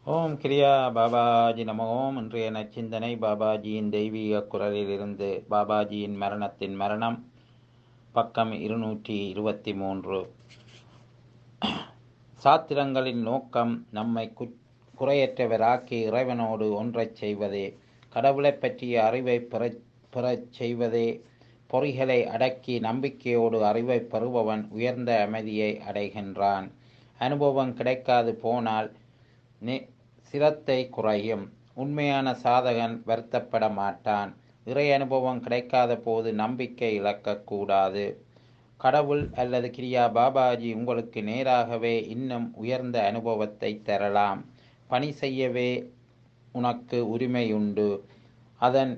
ஓம் கிரியா பாபாஜி நம ஓம் இன்றைய நச்சிந்தனை பாபாஜியின் தெய்வீக குரலிலிருந்து பாபாஜியின் மரணத்தின் மரணம் பக்கம் இருநூற்றி இருபத்தி மூன்று சாத்திரங்களின் நோக்கம் நம்மை கு குறையற்றவராக்கி இறைவனோடு ஒன்றைச் செய்வதே கடவுளைப் பற்றிய அறிவை பெறச் பெறச் செய்வதே பொறிகளை அடக்கி நம்பிக்கையோடு அறிவை பெறுபவன் உயர்ந்த அமைதியை அடைகின்றான் அனுபவம் கிடைக்காது போனால் நெ சிரத்தை குறையும் உண்மையான சாதகன் வருத்தப்பட மாட்டான் இறை அனுபவம் கிடைக்காத போது நம்பிக்கை இழக்கக்கூடாது கடவுள் அல்லது கிரியா பாபாஜி உங்களுக்கு நேராகவே இன்னும் உயர்ந்த அனுபவத்தை தரலாம் பணி செய்யவே உனக்கு உரிமையுண்டு அதன்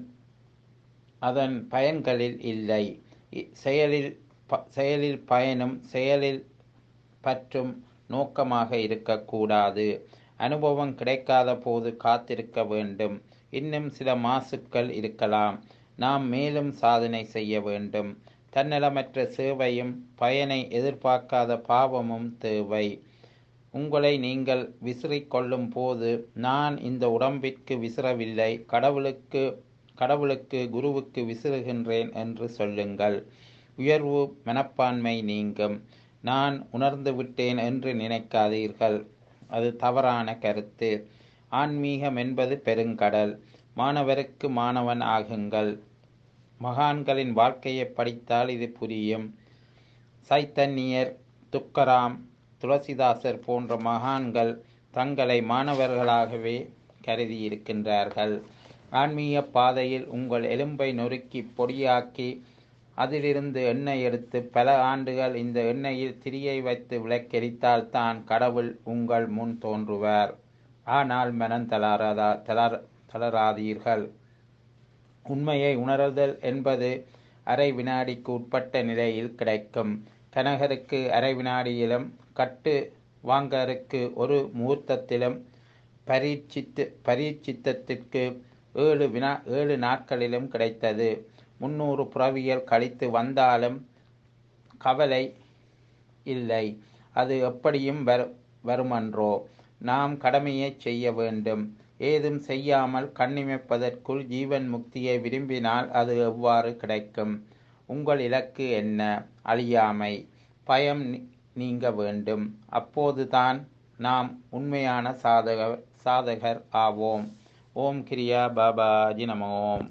அதன் பயன்களில் இல்லை செயலில் ப செயலில் பயனும் செயலில் பற்றும் நோக்கமாக இருக்கக்கூடாது அனுபவம் கிடைக்காத போது காத்திருக்க வேண்டும் இன்னும் சில மாசுக்கள் இருக்கலாம் நாம் மேலும் சாதனை செய்ய வேண்டும் தன்னலமற்ற சேவையும் பயனை எதிர்பார்க்காத பாவமும் தேவை உங்களை நீங்கள் விசிறிக்கொள்ளும் போது நான் இந்த உடம்பிற்கு விசிறவில்லை கடவுளுக்கு கடவுளுக்கு குருவுக்கு விசிறுகின்றேன் என்று சொல்லுங்கள் உயர்வு மனப்பான்மை நீங்கும் நான் உணர்ந்து விட்டேன் என்று நினைக்காதீர்கள் அது தவறான கருத்து ஆன்மீகம் என்பது பெருங்கடல் மாணவருக்கு மாணவன் ஆகுங்கள் மகான்களின் வாழ்க்கையை படித்தால் இது புரியும் சைத்தன்யர் துக்கராம் துளசிதாசர் போன்ற மகான்கள் தங்களை மாணவர்களாகவே கருதியிருக்கின்றார்கள் ஆன்மீக பாதையில் உங்கள் எலும்பை நொறுக்கி பொடியாக்கி அதிலிருந்து எண்ணெய் எடுத்து பல ஆண்டுகள் இந்த எண்ணெயில் திரியை வைத்து விளக்கெரித்தால் தான் கடவுள் உங்கள் முன் தோன்றுவார் ஆனால் மனம் தளராதா தளர் தளராதீர்கள் உண்மையை உணர்தல் என்பது அரை வினாடிக்கு உட்பட்ட நிலையில் கிடைக்கும் கனகருக்கு அரை வினாடியிலும் கட்டு வாங்கருக்கு ஒரு முகூர்த்தத்திலும் பரீட்சித்து பரீட்சித்தத்திற்கு ஏழு வினா ஏழு நாட்களிலும் கிடைத்தது முன்னூறு புறவியல் கழித்து வந்தாலும் கவலை இல்லை அது எப்படியும் வரு வருமன்றோ நாம் கடமையை செய்ய வேண்டும் ஏதும் செய்யாமல் கண்ணிமைப்பதற்குள் ஜீவன் முக்தியை விரும்பினால் அது எவ்வாறு கிடைக்கும் உங்கள் இலக்கு என்ன அழியாமை பயம் நீங்க வேண்டும் அப்போதுதான் நாம் உண்மையான சாதக சாதகர் ஆவோம் ஓம் கிரியா பாபாஜி நம ஓம்